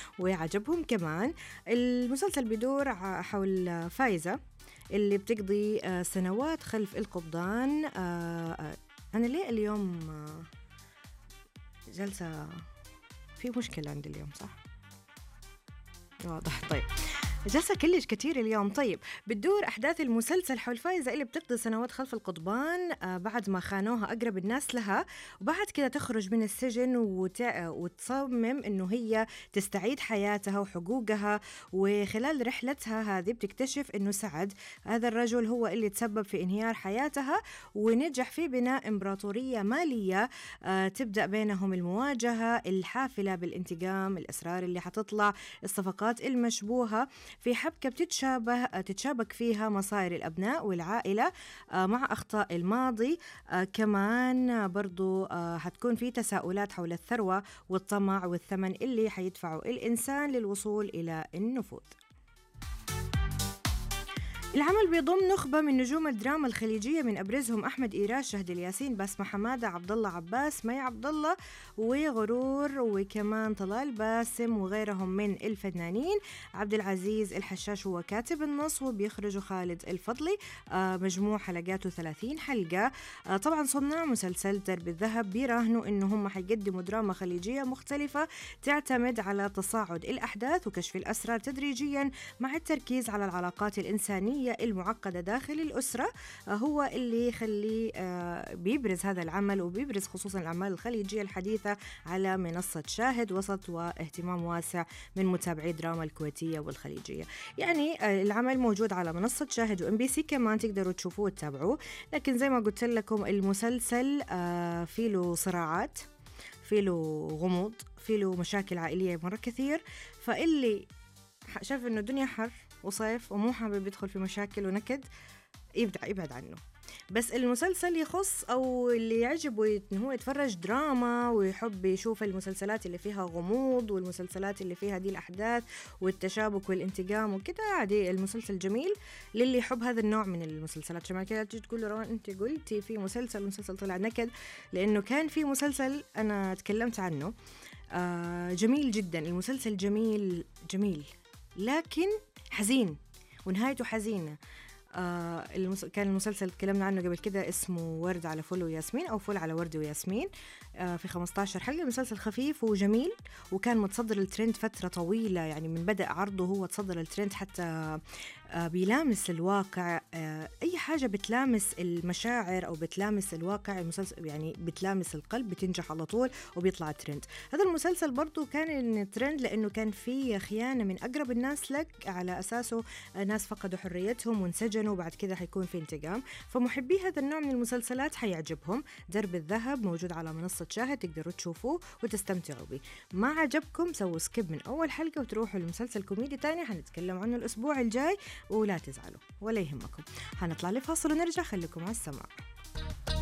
وعجبهم كمان المسلسل بيدور حول فايزة اللي بتقضي آه، سنوات خلف القبضان آه، أنا ليه اليوم جلسة في مشكلة عندي اليوم صح؟ واضح طيب جلسة كلش كتير اليوم طيب بتدور أحداث المسلسل حول فايزة اللي بتقضي سنوات خلف القضبان آه بعد ما خانوها أقرب الناس لها وبعد كده تخرج من السجن وتع... وتصمم إنه هي تستعيد حياتها وحقوقها وخلال رحلتها هذه بتكتشف إنه سعد هذا الرجل هو اللي تسبب في انهيار حياتها ونجح في بناء إمبراطورية مالية آه تبدأ بينهم المواجهة الحافلة بالانتقام الأسرار اللي حتطلع الصفقات المشبوهة في حبكة بتتشابه تتشابك فيها مصائر الأبناء والعائلة آه، مع أخطاء الماضي آه، كمان برضو آه، حتكون في تساؤلات حول الثروة والطمع والثمن اللي حيدفعه الإنسان للوصول إلى النفوذ العمل بيضم نخبة من نجوم الدراما الخليجية من أبرزهم أحمد إيراش شهد الياسين باسمة حمادة عبد الله عباس مي عبد الله وغرور وكمان طلال باسم وغيرهم من الفنانين عبد العزيز الحشاش هو كاتب النص وبيخرجوا خالد الفضلي آه مجموع حلقاته 30 حلقة آه طبعا صناع مسلسل درب الذهب بيراهنوا إنه هم حيقدموا دراما خليجية مختلفة تعتمد على تصاعد الأحداث وكشف الأسرار تدريجيا مع التركيز على العلاقات الإنسانية الشخصية المعقدة داخل الأسرة آه، هو اللي يخلي آه، بيبرز هذا العمل وبيبرز خصوصا الأعمال الخليجية الحديثة على منصة شاهد وسط واهتمام واسع من متابعي دراما الكويتية والخليجية يعني آه، العمل موجود على منصة شاهد وام بي سي كمان تقدروا تشوفوه وتتابعوه لكن زي ما قلت لكم المسلسل فيه له صراعات في له غموض في له مشاكل عائلية مرة كثير فاللي شاف انه الدنيا حر وصيف ومو حابب يدخل في مشاكل ونكد يبدأ يبعد عنه بس المسلسل يخص او اللي يعجبه ان هو يتفرج دراما ويحب يشوف المسلسلات اللي فيها غموض والمسلسلات اللي فيها دي الاحداث والتشابك والانتقام وكده عادي المسلسل جميل للي يحب هذا النوع من المسلسلات عشان كده تجي تقول روان انت قلتي في مسلسل المسلسل طلع نكد لانه كان في مسلسل انا تكلمت عنه آه جميل جدا المسلسل جميل جميل لكن حزين ونهايته حزينة آه المس... كان المسلسل تكلمنا عنه قبل كده اسمه ورد على فل وياسمين او فل على ورد وياسمين آه في 15 حلقه مسلسل خفيف وجميل وكان متصدر الترند فتره طويله يعني من بدا عرضه هو تصدر الترند حتى آه بيلامس الواقع آه اي حاجه بتلامس المشاعر او بتلامس الواقع المسلسل يعني بتلامس القلب بتنجح على طول وبيطلع ترند هذا المسلسل برضه كان ترند لانه كان فيه خيانه من اقرب الناس لك على اساسه ناس فقدوا حريتهم وانسجنوا سنة وبعد كذا حيكون في انتقام فمحبي هذا النوع من المسلسلات حيعجبهم درب الذهب موجود على منصة شاهد تقدروا تشوفوه وتستمتعوا به ما عجبكم سووا سكيب من أول حلقة وتروحوا لمسلسل كوميدي تاني حنتكلم عنه الأسبوع الجاي ولا تزعلوا ولا يهمكم حنطلع لفاصل ونرجع خليكم على السماع